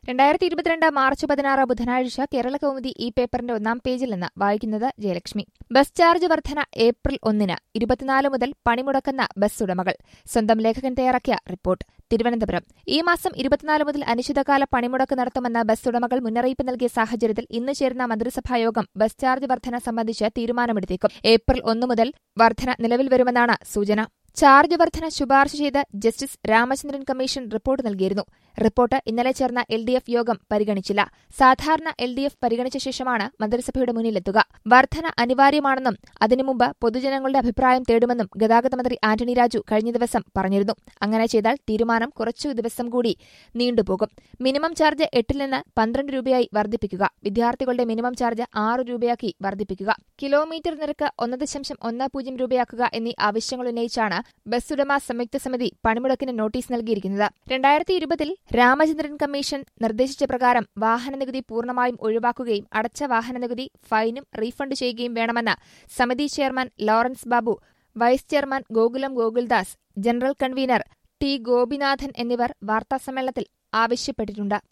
രണ്ടായിരത്തി ഇരുപത്തിരണ്ട് മാർച്ച് പതിനാറ് ബുധനാഴ്ച കേരള കൗമുദി ഈ പേപ്പറിന്റെ ഒന്നാം പേജിൽ നിന്ന് വായിക്കുന്നത് ജയലക്ഷ്മി ബസ് ചാർജ് വർധന ഏപ്രിൽ ഒന്നിന് ഇരുപത്തിനാല് മുതൽ പണിമുടക്കുന്ന ബസ് ഉടമകൾ സ്വന്തം ലേഖകൻ തയ്യാറാക്കിയ റിപ്പോർട്ട് തിരുവനന്തപുരം ഈ മാസം ഇരുപത്തിനാല് മുതൽ അനിശ്ചിതകാല പണിമുടക്ക് നടത്തുമെന്ന ബസ് ഉടമകൾ മുന്നറിയിപ്പ് നൽകിയ സാഹചര്യത്തിൽ ഇന്ന് ചേരുന്ന മന്ത്രിസഭായോഗം ബസ് ചാർജ് വർധന സംബന്ധിച്ച് തീരുമാനമെടുത്തേക്കും ഏപ്രിൽ ഒന്ന് മുതൽ വർധന നിലവിൽ വരുമെന്നാണ് സൂചന ചാർജ് വർധന ശുപാർശ ചെയ്ത് ജസ്റ്റിസ് രാമചന്ദ്രൻ കമ്മീഷൻ റിപ്പോർട്ട് നൽകിയിരുന്നു റിപ്പോർട്ട് ഇന്നലെ ചേർന്ന എൽ ഡി എഫ് യോഗം പരിഗണിച്ചില്ല സാധാരണ എൽ ഡി എഫ് പരിഗണിച്ച ശേഷമാണ് മന്ത്രിസഭയുടെ മുന്നിലെത്തുക വർധന അനിവാര്യമാണെന്നും അതിനു മുമ്പ് പൊതുജനങ്ങളുടെ അഭിപ്രായം തേടുമെന്നും ഗതാഗത മന്ത്രി ആന്റണി രാജു കഴിഞ്ഞ ദിവസം പറഞ്ഞിരുന്നു അങ്ങനെ ചെയ്താൽ തീരുമാനം കുറച്ചു ദിവസം കൂടി നീണ്ടുപോകും മിനിമം ചാർജ് എട്ടിൽ നിന്ന് പന്ത്രണ്ട് രൂപയായി വർദ്ധിപ്പിക്കുക വിദ്യാർത്ഥികളുടെ മിനിമം ചാർജ് ആറ് രൂപയാക്കി വർദ്ധിപ്പിക്കുക കിലോമീറ്റർ നിരക്ക് ഒന്ന് ദശാംശം ഒന്ന് പൂജ്യം രൂപയാക്കുക എന്നീ ആവശ്യങ്ങൾ ഉന്നയിച്ചാണ് ബസ് ഉടമ സംയുക്ത സമിതി പണിമുടക്കിന് നോട്ടീസ് നൽകിയിരിക്കുന്നത് രണ്ടായിരത്തി ഇരുപതിൽ രാമചന്ദ്രൻ കമ്മീഷൻ നിർദ്ദേശിച്ച പ്രകാരം വാഹനനികുതി പൂർണ്ണമായും ഒഴിവാക്കുകയും അടച്ച വാഹനനികുതി ഫൈനും റീഫണ്ട് ചെയ്യുകയും വേണമെന്ന് സമിതി chairman Lawrence Babu vice chairman Gokulam Gokuldas general convener T Gopinathan എന്നിവർ വാർത്താസമ്മേളനത്തിൽ ആവശ്യപ്പെട്ടിട്ടുണ്ട്